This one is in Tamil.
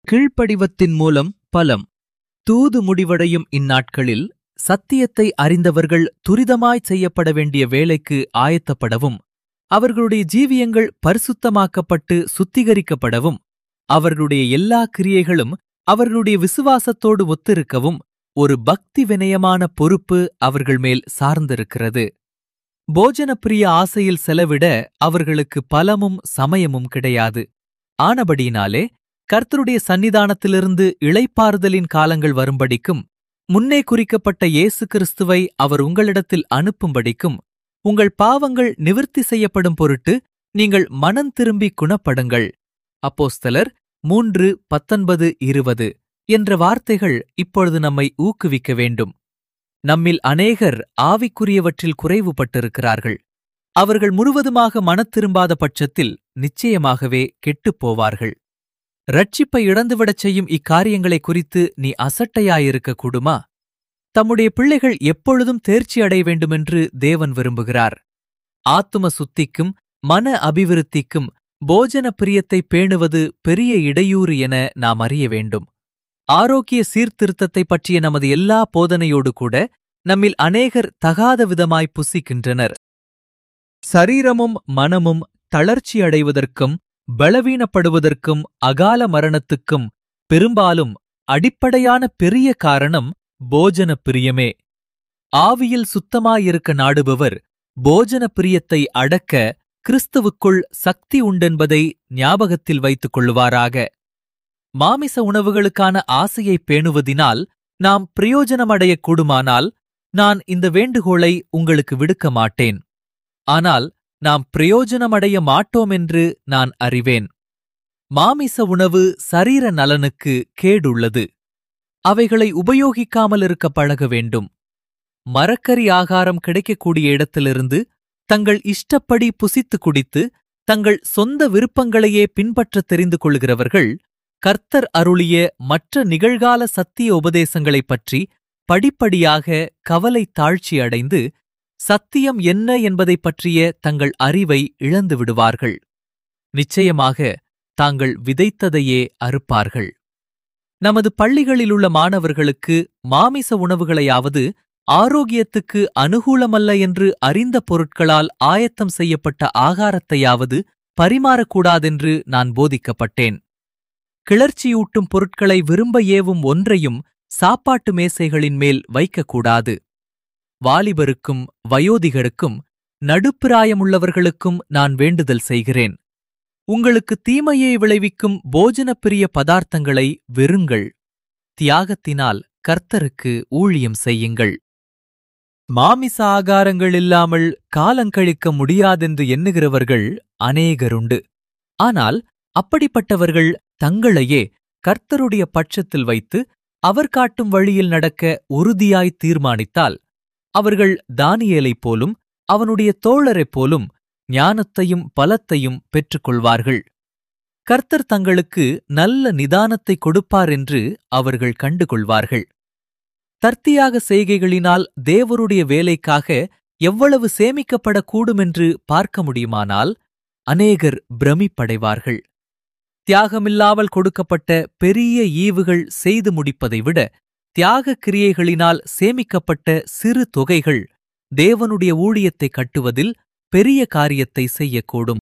கீழ்ப்படிவத்தின் மூலம் பலம் தூது முடிவடையும் இந்நாட்களில் சத்தியத்தை அறிந்தவர்கள் துரிதமாய் செய்யப்பட வேண்டிய வேலைக்கு ஆயத்தப்படவும் அவர்களுடைய ஜீவியங்கள் பரிசுத்தமாக்கப்பட்டு சுத்திகரிக்கப்படவும் அவர்களுடைய எல்லா கிரியைகளும் அவர்களுடைய விசுவாசத்தோடு ஒத்திருக்கவும் ஒரு பக்தி வினயமான பொறுப்பு அவர்கள் மேல் சார்ந்திருக்கிறது போஜனப்பிரிய ஆசையில் செலவிட அவர்களுக்கு பலமும் சமயமும் கிடையாது ஆனபடியினாலே கர்த்தருடைய சன்னிதானத்திலிருந்து இளைப்பாறுதலின் காலங்கள் வரும்படிக்கும் முன்னே குறிக்கப்பட்ட இயேசு கிறிஸ்துவை அவர் உங்களிடத்தில் அனுப்பும்படிக்கும் உங்கள் பாவங்கள் நிவிர்த்தி செய்யப்படும் பொருட்டு நீங்கள் மனம் திரும்பி குணப்படுங்கள் அப்போஸ்தலர் மூன்று பத்தொன்பது இருபது என்ற வார்த்தைகள் இப்பொழுது நம்மை ஊக்குவிக்க வேண்டும் நம்மில் அநேகர் ஆவிக்குரியவற்றில் குறைவுபட்டிருக்கிறார்கள் அவர்கள் முழுவதுமாக மனத்திரும்பாத பட்சத்தில் நிச்சயமாகவே கெட்டுப் போவார்கள் ரட்சிப்பை இழந்துவிடச் செய்யும் இக்காரியங்களை குறித்து நீ அசட்டையாயிருக்க கூடுமா தம்முடைய பிள்ளைகள் எப்பொழுதும் தேர்ச்சி அடைய வேண்டுமென்று தேவன் விரும்புகிறார் ஆத்தும சுத்திக்கும் மன அபிவிருத்திக்கும் போஜன பிரியத்தை பேணுவது பெரிய இடையூறு என நாம் அறிய வேண்டும் ஆரோக்கிய சீர்திருத்தத்தை பற்றிய நமது எல்லா போதனையோடு கூட நம்மில் அநேகர் தகாத விதமாய் புசிக்கின்றனர் சரீரமும் மனமும் தளர்ச்சி அடைவதற்கும் பலவீனப்படுவதற்கும் அகால மரணத்துக்கும் பெரும்பாலும் அடிப்படையான பெரிய காரணம் போஜன பிரியமே ஆவியில் சுத்தமாயிருக்க நாடுபவர் போஜன பிரியத்தை அடக்க கிறிஸ்துவுக்குள் சக்தி உண்டென்பதை ஞாபகத்தில் வைத்துக் கொள்ளுவாராக மாமிச உணவுகளுக்கான ஆசையை பேணுவதினால் நாம் பிரயோஜனமடையக் கூடுமானால் நான் இந்த வேண்டுகோளை உங்களுக்கு விடுக்க மாட்டேன் ஆனால் நாம் பிரயோஜனமடைய மாட்டோம் என்று நான் அறிவேன் மாமிச உணவு சரீர நலனுக்கு கேடுள்ளது அவைகளை உபயோகிக்காமல் இருக்க பழக வேண்டும் மரக்கறி ஆகாரம் கிடைக்கக்கூடிய இடத்திலிருந்து தங்கள் இஷ்டப்படி புசித்து குடித்து தங்கள் சொந்த விருப்பங்களையே பின்பற்றத் தெரிந்து கொள்கிறவர்கள் கர்த்தர் அருளிய மற்ற நிகழ்கால சத்திய உபதேசங்களைப் பற்றி படிப்படியாக கவலை தாழ்ச்சி அடைந்து சத்தியம் என்ன என்பதைப் பற்றிய தங்கள் அறிவை இழந்து விடுவார்கள் நிச்சயமாக தாங்கள் விதைத்ததையே அறுப்பார்கள் நமது பள்ளிகளிலுள்ள மாணவர்களுக்கு மாமிச உணவுகளையாவது ஆரோக்கியத்துக்கு அனுகூலமல்ல என்று அறிந்த பொருட்களால் ஆயத்தம் செய்யப்பட்ட ஆகாரத்தையாவது பரிமாறக்கூடாதென்று நான் போதிக்கப்பட்டேன் கிளர்ச்சியூட்டும் பொருட்களை விரும்ப ஏவும் ஒன்றையும் சாப்பாட்டு மேசைகளின் மேல் வைக்கக்கூடாது வாலிபருக்கும் வயோதிகருக்கும் நடுப்பிராயமுள்ளவர்களுக்கும் நான் வேண்டுதல் செய்கிறேன் உங்களுக்கு தீமையை விளைவிக்கும் போஜனப்பிரிய பதார்த்தங்களை வெறுங்கள் தியாகத்தினால் கர்த்தருக்கு ஊழியம் செய்யுங்கள் மாமிச ஆகாரங்கள் இல்லாமல் காலங்கழிக்க முடியாதென்று எண்ணுகிறவர்கள் அநேகருண்டு ஆனால் அப்படிப்பட்டவர்கள் தங்களையே கர்த்தருடைய பட்சத்தில் வைத்து அவர் காட்டும் வழியில் நடக்க உறுதியாய் தீர்மானித்தால் அவர்கள் தானியேலைப் போலும் அவனுடைய தோழரைப் போலும் ஞானத்தையும் பலத்தையும் பெற்றுக்கொள்வார்கள் கர்த்தர் தங்களுக்கு நல்ல நிதானத்தை கொடுப்பார் என்று அவர்கள் கண்டுகொள்வார்கள் தர்த்தியாக செய்கைகளினால் தேவருடைய வேலைக்காக எவ்வளவு சேமிக்கப்படக்கூடுமென்று பார்க்க முடியுமானால் அநேகர் பிரமிப்படைவார்கள் தியாகமில்லாமல் கொடுக்கப்பட்ட பெரிய ஈவுகள் செய்து முடிப்பதை விட தியாக கிரியைகளினால் சேமிக்கப்பட்ட சிறு தொகைகள் தேவனுடைய ஊழியத்தை கட்டுவதில் பெரிய காரியத்தை செய்யக்கூடும்